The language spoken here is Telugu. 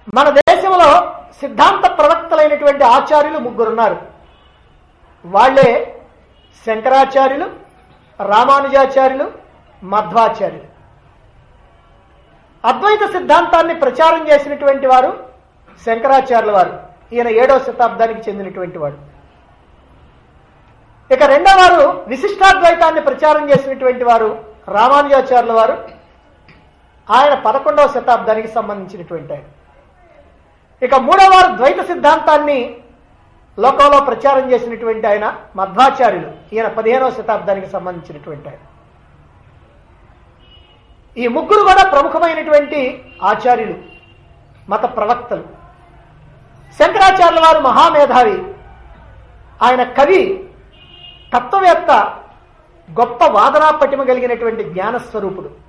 మన దేశంలో సిద్ధాంత ప్రవక్తలైనటువంటి ఆచార్యులు ముగ్గురున్నారు వాళ్ళే శంకరాచార్యులు రామానుజాచార్యులు మధ్వాచార్యులు అద్వైత సిద్ధాంతాన్ని ప్రచారం చేసినటువంటి వారు శంకరాచార్యుల వారు ఈయన ఏడవ శతాబ్దానికి చెందినటువంటి వాడు ఇక రెండో వారు విశిష్టాద్వైతాన్ని ప్రచారం చేసినటువంటి వారు రామానుజాచార్యుల వారు ఆయన పదకొండవ శతాబ్దానికి సంబంధించినటువంటి ఆయన ఇక మూడవ వారు ద్వైత సిద్ధాంతాన్ని లోకంలో ప్రచారం చేసినటువంటి ఆయన మధ్వాచార్యులు ఈయన పదిహేనవ శతాబ్దానికి సంబంధించినటువంటి ఆయన ఈ ముగ్గురు కూడా ప్రముఖమైనటువంటి ఆచార్యులు మత ప్రవక్తలు శంకరాచార్యుల వారు మహామేధావి ఆయన కవి తత్వవేత్త గొప్ప వాదనా పటిమ కలిగినటువంటి జ్ఞానస్వరూపుడు